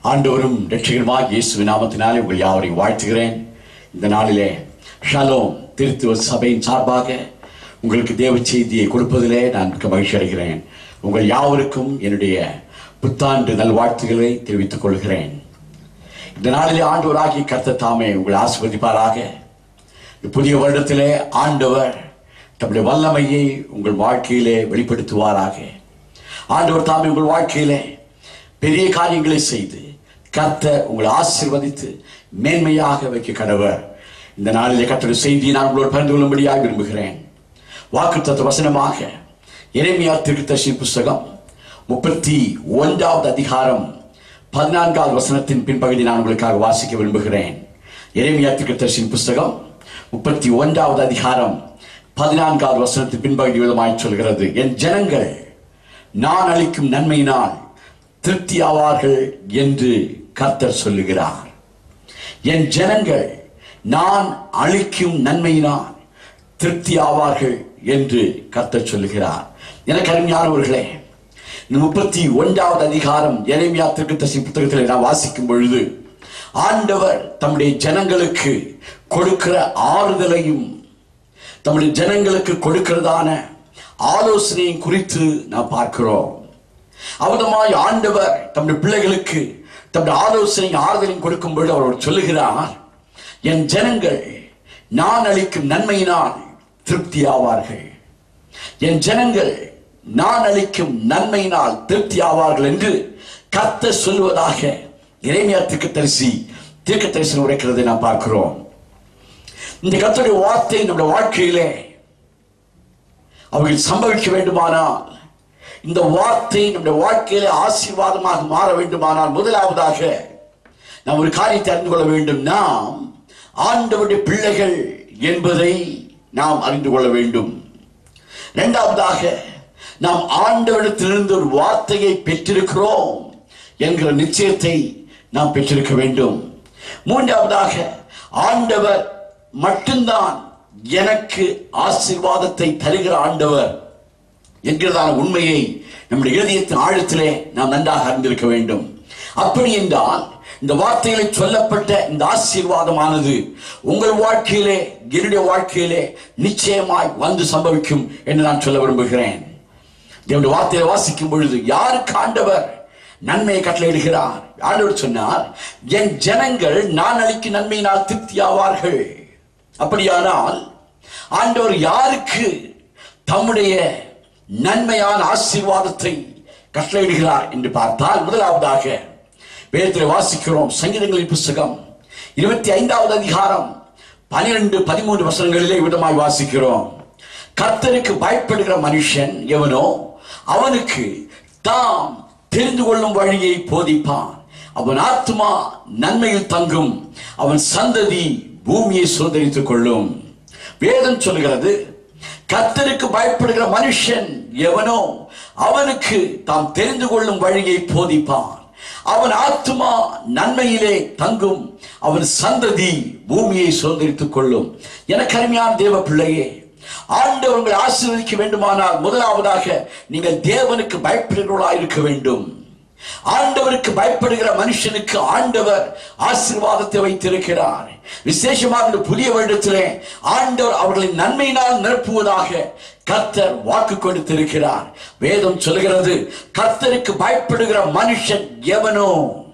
ஆண்டவரும் ரட்சகருமாக இயேசுவின் நாமத்தினாலே உங்கள் யாவரையும் வாழ்த்துகிறேன் இந்த நாளிலே ஷலோம் திருத்துவ சபையின் சார்பாக உங்களுக்கு தேவ செய்தியை கொடுப்பதிலே நான் மிக்க மகிழ்ச்சி அடைகிறேன் உங்கள் யாவருக்கும் என்னுடைய புத்தாண்டு நல்வாழ்த்துக்களை தெரிவித்துக் கொள்கிறேன் இந்த நாளிலே ஆண்டவராகி கர்த்த தாமே உங்களை ஆசிர்வதிப்பாராக இந்த புதிய வருடத்திலே ஆண்டவர் தம்முடைய வல்லமையை உங்கள் வாழ்க்கையிலே வெளிப்படுத்துவாராக ஆண்டவர் தாமே உங்கள் வாழ்க்கையிலே பெரிய காரியங்களை செய்து கர்த்த உங்களை ஆசீர்வதித்து மேன்மையாக வைக்க கடவர் இந்த நாளிலே கர்த்தருடைய செய்தியை நான் உங்களோடு பகிர்ந்து கொள்ளும்படியாக விரும்புகிறேன் வாக்குத்தத்த வசனமாக எரேமியா திருத்தர்ஷி புஸ்தகம் முப்பத்தி ஒன்றாவது அதிகாரம் பதினான்காவது வசனத்தின் பின்பகுதி நான் உங்களுக்காக வாசிக்க விரும்புகிறேன் எரேமியா திருத்தர்ஷி புஸ்தகம் முப்பத்தி ஒன்றாவது அதிகாரம் பதினான்காவது வசனத்தின் பின்பகுதி விதமாய் சொல்கிறது என் ஜனங்கள் நான் அளிக்கும் நன்மையினால் திருப்தி ஆவார்கள் என்று கர்த்தர் சொல்லுகிறார் என் ஜனங்கள் நான் அளிக்கும் நன்மையினால் திருப்தி ஆவார்கள் என்று கர்த்தர் சொல்லுகிறார் எனக்கு அருமையானவர்களே இந்த முப்பத்தி ஒன்றாவது அதிகாரம் எரேமியா திருக்கத்தசி புத்தகத்தில் நான் வாசிக்கும் பொழுது ஆண்டவர் தம்முடைய ஜனங்களுக்கு கொடுக்கிற ஆறுதலையும் தம்முடைய ஜனங்களுக்கு கொடுக்கிறதான ஆலோசனையும் குறித்து நாம் பார்க்கிறோம் அவதமாய் ஆண்டவர் தம்முடைய பிள்ளைகளுக்கு தம்முடைய ஆலோசனை ஆறுதலையும் கொடுக்கும் பொழுது அவர் சொல்லுகிறார் என் ஜனங்கள் நான் அளிக்கும் நன்மையினால் திருப்தி ஆவார்கள் என் ஜனங்கள் நான் அளிக்கும் நன்மையினால் திருப்தி ஆவார்கள் என்று கத்த சொல்வதாக இறைமையா தீர்க்கதரிசி தீர்க்க தரிசனம் உரைக்கிறதை நாம் பார்க்கிறோம் இந்த கத்தருடைய வார்த்தை நம்முடைய வாழ்க்கையிலே அவர்கள் சம்பவிக்க வேண்டுமானால் இந்த வார்த்தை நம்முடைய வாழ்க்கையிலே ஆசீர்வாதமாக மாற வேண்டுமானால் முதலாவதாக நாம் ஒரு காரியத்தை அறிந்து கொள்ள வேண்டும் நாம் ஆண்டவருடைய பிள்ளைகள் என்பதை நாம் அறிந்து கொள்ள வேண்டும் இரண்டாவதாக நாம் ஆண்டவரிடத்திலிருந்து ஒரு வார்த்தையை பெற்றிருக்கிறோம் என்கிற நிச்சயத்தை நாம் பெற்றிருக்க வேண்டும் மூன்றாவதாக ஆண்டவர் மட்டும்தான் எனக்கு ஆசீர்வாதத்தை தருகிற ஆண்டவர் என்கிறதான உண்மையை நம்முடைய இதயத்தின் ஆழத்திலே நாம் நன்றாக அறிந்திருக்க வேண்டும் அப்படி என்றால் இந்த வார்த்தைகளை சொல்லப்பட்ட இந்த ஆசீர்வாதமானது உங்கள் வாழ்க்கையிலே என்னுடைய வாழ்க்கையிலே நிச்சயமாய் வந்து சம்பவிக்கும் என்று நான் சொல்ல விரும்புகிறேன் தேவனுடைய வார்த்தையை வாசிக்கும் பொழுது யாருக்கு ஆண்டவர் நன்மையை கட்டளையிடுகிறார் ஆண்டவர் சொன்னார் என் ஜனங்கள் நான் அளிக்கும் நன்மையினால் திருப்தியாவார்கள் அப்படியானால் ஆண்டவர் யாருக்கு தம்முடைய நன்மையான ஆசீர்வாதத்தை கட்டளையிடுகிறார் என்று பார்த்தால் முதலாவதாக வேதத்தில் வாசிக்கிறோம் சங்கீதங்களின் புஸ்தகம் இருபத்தி ஐந்தாவது அதிகாரம் பனிரெண்டு பதிமூன்று வசனங்களிலே விதமாய் வாசிக்கிறோம் கர்த்தருக்கு பயப்படுகிற மனுஷன் எவனோ அவனுக்கு தாம் தெரிந்து கொள்ளும் வழியை போதிப்பான் அவன் ஆத்மா நன்மையில் தங்கும் அவன் சந்ததி பூமியை சுதந்திரித்துக் கொள்ளும் வேதம் சொல்கிறது கர்த்தருக்கு பயப்படுகிற மனுஷன் எவனோ அவனுக்கு தாம் தெரிந்து கொள்ளும் வழியை போதிப்பான் அவன் ஆத்மா நன்மையிலே தங்கும் அவன் சந்ததி பூமியை சுதந்திரித்துக் கொள்ளும் எனக்கு அருமையான தேவ பிள்ளையே ஆண்டவர் உங்களை ஆசீர்வதிக்க வேண்டுமானால் முதலாவதாக நீங்கள் தேவனுக்கு பயப்படுகிறவர்களாக இருக்க வேண்டும் ஆண்டவருக்கு பயப்படுகிற மனுஷனுக்கு ஆண்டவர் ஆசீர்வாதத்தை வைத்திருக்கிறார் விசேஷமாக இந்த புதிய வருடத்திலே ஆண்டவர் அவர்களின் நன்மையினால் நிரப்புவதாக கர்த்தர் வாக்கு கொடுத்திருக்கிறார் வேதம் சொல்கிறது கர்த்தருக்கு பயப்படுகிற மனுஷன் எவனோ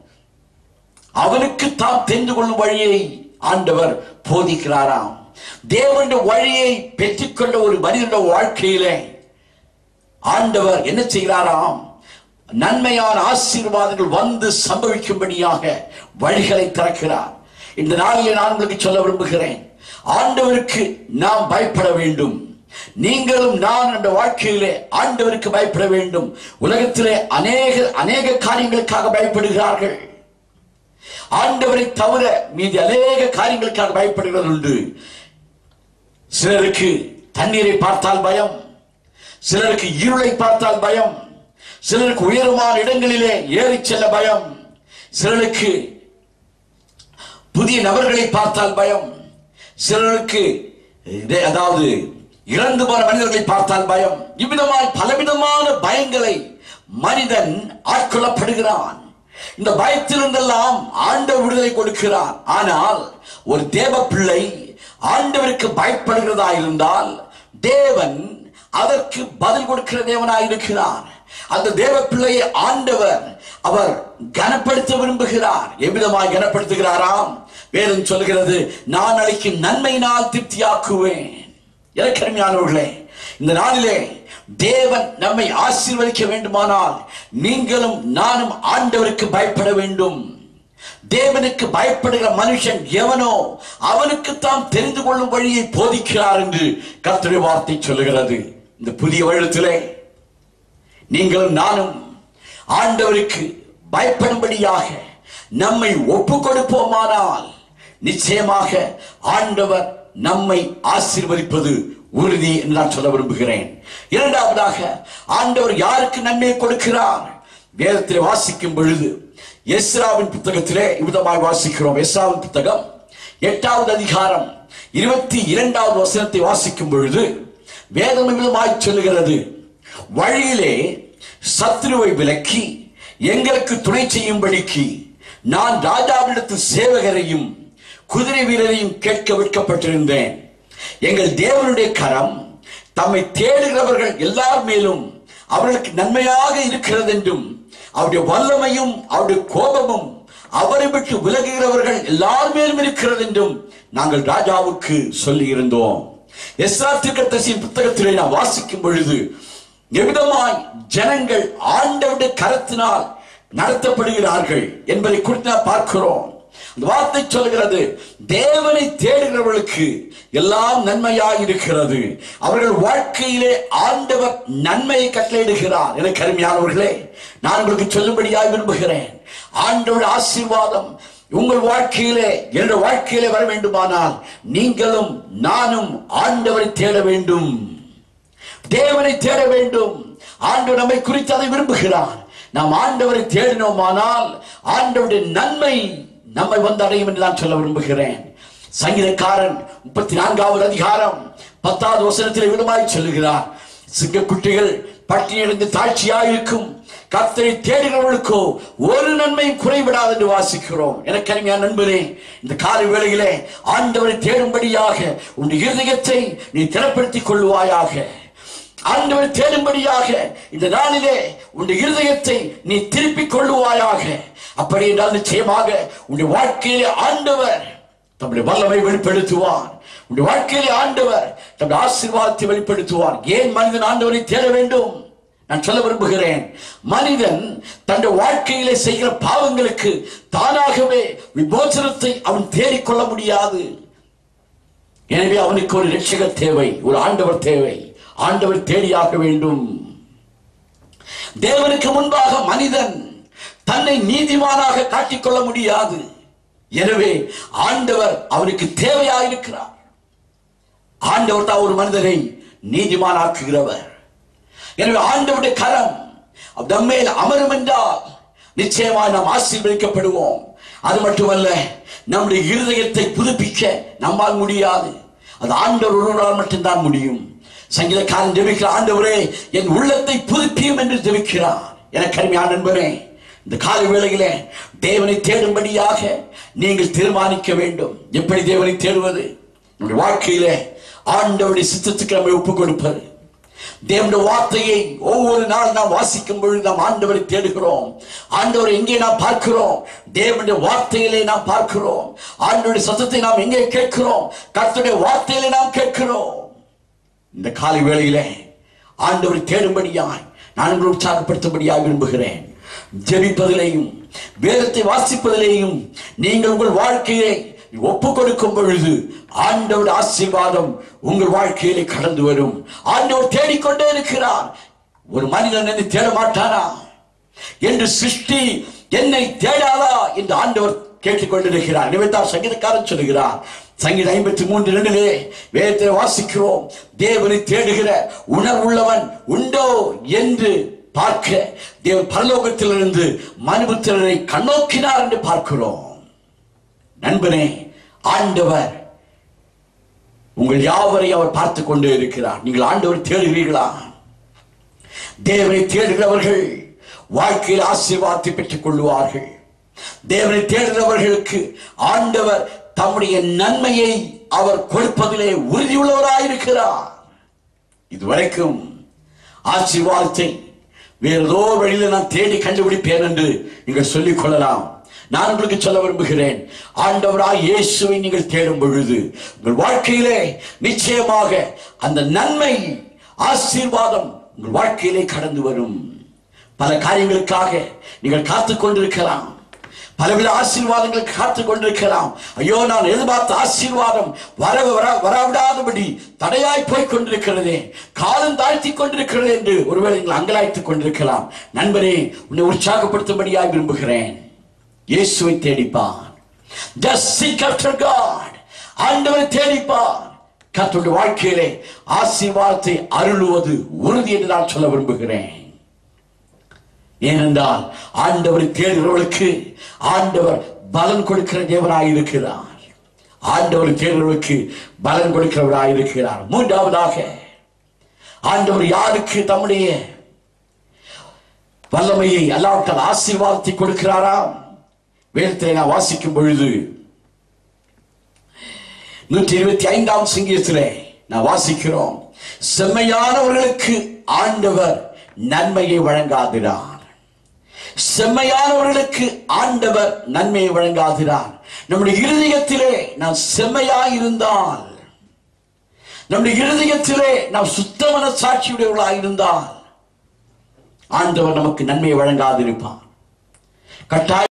அவனுக்கு தாம் தெரிந்து கொள்ளும் வழியை ஆண்டவர் போதிக்கிறாராம் தேவனுடைய வழியை பெற்றுக்கொண்ட ஒரு மனிதனுடைய வாழ்க்கையிலே ஆண்டவர் என்ன செய்கிறாராம் நன்மையான ஆசீர்வாதங்கள் வந்து சம்பவிக்கும்படியாக வழிகளை திறக்கிறார் இந்த நாளிலே நான் உங்களுக்கு சொல்ல விரும்புகிறேன் ஆண்டவருக்கு நாம் பயப்பட வேண்டும் நீங்களும் நான் அந்த வாழ்க்கையிலே ஆண்டவருக்கு பயப்பட வேண்டும் உலகத்திலே அநேக அநேக காரியங்களுக்காக பயப்படுகிறார்கள் ஆண்டவரை தவிர மீதி அநேக காரியங்களுக்காக பயப்படுகிறது உண்டு சிலருக்கு தண்ணீரை பார்த்தால் பயம் சிலருக்கு இருளை பார்த்தால் பயம் சிலருக்கு உயரமான இடங்களிலே ஏறி செல்ல பயம் சிலருக்கு புதிய நபர்களை பார்த்தால் பயம் சிலருக்கு இதே- அதாவது இறந்து போன மனிதர்களை பார்த்தால் பயம் இவ்விதமாய் பலவிதமான பயங்களை மனிதன் ஆட்கொள்ளப்படுகிறான் இந்த பயத்திலிருந்தெல்லாம் ஆண்டவர் விடுதலை கொடுக்கிறார் ஆனால் ஒரு தேவ பிள்ளை ஆண்டவருக்கு பயப்படுகிறதா இருந்தால் தேவன் அதற்கு பதில் கொடுக்கிற தேவனாய் இருக்கிறார் அந்த தேவ பிள்ளையை ஆண்டவர் அவர் கனப்படுத்த விரும்புகிறார் எவ்விதமாய் கனப்படுத்துகிறாராம் வேதம் சொல்கிறது நான் அளிக்கும் நன்மையினால் திருப்தியாக்குவேன் இலக்கருமையானவர்களே இந்த நாளிலே தேவன் நம்மை ஆசீர்வதிக்க வேண்டுமானால் நீங்களும் நானும் ஆண்டவருக்கு பயப்பட வேண்டும் தேவனுக்கு பயப்படுகிற மனுஷன் எவனோ அவனுக்கு தாம் தெரிந்து கொள்ளும் வழியை போதிக்கிறார் என்று கர்த்தருடைய வார்த்தை சொல்லுகிறது இந்த புதிய வருடத்திலே நீங்களும் நானும் ஆண்டவருக்கு பயப்படும்படியாக நம்மை ஒப்பு கொடுப்போமானால் நிச்சயமாக ஆண்டவர் நம்மை ஆசீர்வதிப்பது உறுதி என்று நான் சொல்ல விரும்புகிறேன் இரண்டாவதாக ஆண்டவர் யாருக்கு நன்மை கொடுக்கிறார் வேதத்திலே வாசிக்கும் பொழுது எஸ்ராவின் புத்தகத்திலே இவ்விதமாய் வாசிக்கிறோம் எஸ்ராவின் புத்தகம் எட்டாவது அதிகாரம் இருபத்தி இரண்டாவது வசனத்தை வாசிக்கும் பொழுது வேதம் இவ்விதமாய் சொல்லுகிறது வழியிலே சத்ருவை விலக்கி எங்களுக்கு துணை செய்யும்படிக்கு நான் ராஜாவிடத்தில் சேவகரையும் குதிரை வீரரையும் கேட்க விற்கப்பட்டிருந்தேன் எங்கள் தேவனுடைய கரம் தம்மை தேடுகிறவர்கள் எல்லார் மேலும் அவர்களுக்கு நன்மையாக இருக்கிறது என்றும் அவருடைய வல்லமையும் அவருடைய கோபமும் அவரை விட்டு விலகுகிறவர்கள் எல்லார் மேலும் இருக்கிறது என்றும் நாங்கள் ராஜாவுக்கு சொல்லி இருந்தோம் எஸ்ரா தீர்க்கதரிசியின் புத்தகத்திலே நான் வாசிக்கும் பொழுது எவ்விதமாய் ஜனங்கள் ஆண்டவருடைய கரத்தினால் நடத்தப்படுகிறார்கள் என்பதை குறித்து நான் பார்க்கிறோம் அந்த வார்த்தை சொல்கிறது தேவனை தேடுகிறவர்களுக்கு எல்லாம் நன்மையாய் இருக்கிறது அவர்கள் வாழ்க்கையிலே ஆண்டவர் நன்மையை கட்டளையிடுகிறார் எனக்கு அருமையானவர்களே நான் உங்களுக்கு சொல்லும்படியாய் விரும்புகிறேன் ஆண்டவர் ஆசீர்வாதம் உங்கள் வாழ்க்கையிலே என்னுடைய வாழ்க்கையிலே வர வேண்டுமானால் நீங்களும் நானும் ஆண்டவரை தேட வேண்டும் தேவனை தேட வேண்டும் ஆண்டவர் நம்மை குறித்து அதை விரும்புகிறார் நாம் ஆண்டவரை தேடினோமானால் ஆண்டவருடைய நன்மை நம்மை வந்து அடையும் என்று நான் சொல்ல விரும்புகிறேன் சங்கீதக்காரன் முப்பத்தி நான்காவது அதிகாரம் பத்தாவது வசனத்தில் விதமாய் சொல்லுகிறார் சிங்கக்குட்டிகள் பட்டியலிருந்து தாட்சியாயிருக்கும் கர்த்தரை தேடுகிறவர்களுக்கோ ஒரு நன்மையும் குறைவிடாது என்று வாசிக்கிறோம் எனக்கு அருமையான நண்பரே இந்த காலை வேளையிலே ஆண்டவரை தேடும்படியாக உன் இருதயத்தை நீ திறப்படுத்திக் கொள்வாயாக ஆண்டவர் தேடும்படியாக இந்த நாளிலே உன் இருதயத்தை நீ திருப்பிக் கொள்ளுவாயாக அப்படி என்றால் நிச்சயமாக உன்னுடைய வாழ்க்கையிலே ஆண்டவர் தம்முடைய வல்லமை வெளிப்படுத்துவார் உன்னுடைய வாழ்க்கையிலே ஆண்டவர் தம்முடைய ஆசீர்வாதத்தை வெளிப்படுத்துவார் ஏன் மனிதன் ஆண்டவரை தேட வேண்டும் நான் சொல்ல விரும்புகிறேன் மனிதன் தன்னுடைய வாழ்க்கையிலே செய்கிற பாவங்களுக்கு தானாகவே விமோசனத்தை அவன் தேடிக்கொள்ள முடியாது எனவே அவனுக்கு ஒரு ரட்சகர் தேவை ஒரு ஆண்டவர் தேவை ஆண்டவர் தேடியாக வேண்டும் தேவனுக்கு முன்பாக மனிதன் தன்னை நீதிமானாக காட்டிக்கொள்ள முடியாது எனவே ஆண்டவர் அவனுக்கு தேவையாயிருக்கிறார் ஆண்டவர் தான் ஒரு மனிதனை நீதிமானாக்குகிறவர் எனவே ஆண்டவருடைய கரம் நம்மேல் அமரும் என்றால் நிச்சயமாக நாம் ஆசீர்வதிக்கப்படுவோம் அது மட்டுமல்ல நம்முடைய இருதயத்தை புதுப்பிக்க நம்மால் முடியாது அது ஆண்டவர் ஒருவரால் மட்டும்தான் முடியும் சங்கீதக்காரன் ஜெபிக்கிற ஆண்டவரே என் உள்ளத்தை புதுப்பியும் என்று ஜெபிக்கிறார் என கருமையான நண்பரே இந்த கால வேளையிலே தேவனை தேடும்படியாக நீங்கள் தீர்மானிக்க வேண்டும் எப்படி தேவனை தேடுவது நம்முடைய வாழ்க்கையிலே ஆண்டவருடைய சித்தத்துக்கு நம்மை ஒப்புக் கொடுப்பது தேவனுடைய வார்த்தையை ஒவ்வொரு நாள் நாம் வாசிக்கும் பொழுது நாம் ஆண்டவரை தேடுகிறோம் ஆண்டவரை எங்கே நாம் பார்க்கிறோம் தேவனுடைய வார்த்தையிலே நாம் பார்க்கிறோம் ஆண்டவருடைய சத்தத்தை நாம் எங்கே கேட்கிறோம் கர்த்தருடைய வார்த்தையிலே நாம் கேட்கிறோம் இந்த காலை வேளையிலே ஆண்டவரை தேடும்படியாய் நான் உங்களை உற்சாகப்படுத்தும்படியாக விரும்புகிறேன் ஜெபிப்பதிலேயும் வேதத்தை வாசிப்பதிலேயும் நீங்கள் உங்கள் வாழ்க்கையை ஒப்பு கொடுக்கும் பொழுது ஆண்டவர் ஆசீர்வாதம் உங்கள் வாழ்க்கையிலே கடந்து வரும் ஆண்டவர் தேடிக்கொண்டே இருக்கிறார் ஒரு மனிதன் என்னை தேட மாட்டானா என்று சிருஷ்டி என்னை தேடாதா என்று ஆண்டவர் கேட்டுக்கொண்டிருக்கிறார் நினைத்தார் சங்கீதக்காரன் சொல்லுகிறார் சங்கீத ஐம்பத்தி மூன்று ரெண்டிலே வேதத்தை வாசிக்கிறோம் தேவனை தேடுகிற உணர்வுள்ளவன் உண்டோ என்று பார்க்க தேவன் பரலோகத்திலிருந்து மனுபுத்திரரை கண்ணோக்கினார் என்று பார்க்கிறோம் நண்பனே ஆண்டவர் உங்கள் யாவரை அவர் பார்த்து கொண்டே இருக்கிறார் நீங்கள் ஆண்டவர் தேடுகிறீர்களா தேவனை தேடுகிறவர்கள் வாழ்க்கையில் ஆசீர்வாதத்தை பெற்றுக் கொள்வார்கள் தேவனை தேடுகிறவர்களுக்கு ஆண்டவர் தம்முடைய நன்மையை அவர் கொடுப்பதிலே உறுதியுள்ளவராயிருக்கிறார் இதுவரைக்கும் ஆசீர்வாதத்தை வேறு ஏதோ வழியில நான் தேடி கண்டுபிடிப்பேன் என்று நீங்கள் சொல்லிக் கொள்ளலாம் நான் உங்களுக்கு சொல்ல விரும்புகிறேன் ஆண்டவராய் இயேசுவை நீங்கள் தேடும் பொழுது உங்கள் வாழ்க்கையிலே நிச்சயமாக அந்த நன்மை ஆசீர்வாதம் உங்கள் வாழ்க்கையிலே கடந்து வரும் பல காரியங்களுக்காக நீங்கள் காத்துக் கொண்டிருக்கலாம் பலவித ஆசீர்வாதங்கள் காத்துக் கொண்டிருக்கலாம் ஐயோ நான் எதிர்பார்த்த ஆசீர்வாதம் வர வர வராவிடாதபடி தடையாய் போய் கொண்டிருக்கிறதே காலம் தாழ்த்தி கொண்டிருக்கிறது என்று ஒருவேளை நீங்கள் அங்கலாய்த்துக் கொண்டிருக்கலாம் நண்பரே உன்னை உற்சாகப்படுத்தும்படியாய் விரும்புகிறேன் இயேசுவை தேடிப்பார் just seek after God ஆண்டவரை தேடிப்பார் கர்த்தருடைய வாழ்க்கையிலே ஆசீர்வாதத்தை அருளுவது உறுதி என்று நான் சொல்ல விரும்புகிறேன் ஏனென்றால் ஆண்டவரை தேடுகிறவர்களுக்கு ஆண்டவர் பலன் கொடுக்கிற தேவனாய் இருக்கிறார் ஆண்டவர் தேடுகிறவர்களுக்கு பலன் கொடுக்கிறவராய் இருக்கிறார் மூன்றாவதாக ஆண்டவர் யாருக்கு தம்முடைய வல்லமையை அல்லாவிட்டால் ஆசீர்வாதத்தை கொடுக்கிறாராம் வேதத்தை நான் வாசிக்கும் பொழுது நூற்றி இருபத்தி ஐந்தாம் சங்கீதத்திலே நான் வாசிக்கிறோம் செம்மையானவர்களுக்கு ஆண்டவர் நன்மையை வழங்காதிரார் செம்மையானவர்களுக்கு ஆண்டவர் நன்மையை வழங்காதிரார் நம்முடைய இருதயத்திலே நாம் செம்மையாய் இருந்தால் நம்முடைய இருதயத்திலே நாம் சுத்தமன சாட்சியுடையவர்களாக இருந்தால் ஆண்டவர் நமக்கு நன்மையை வழங்காதிருப்பார் கட்டாய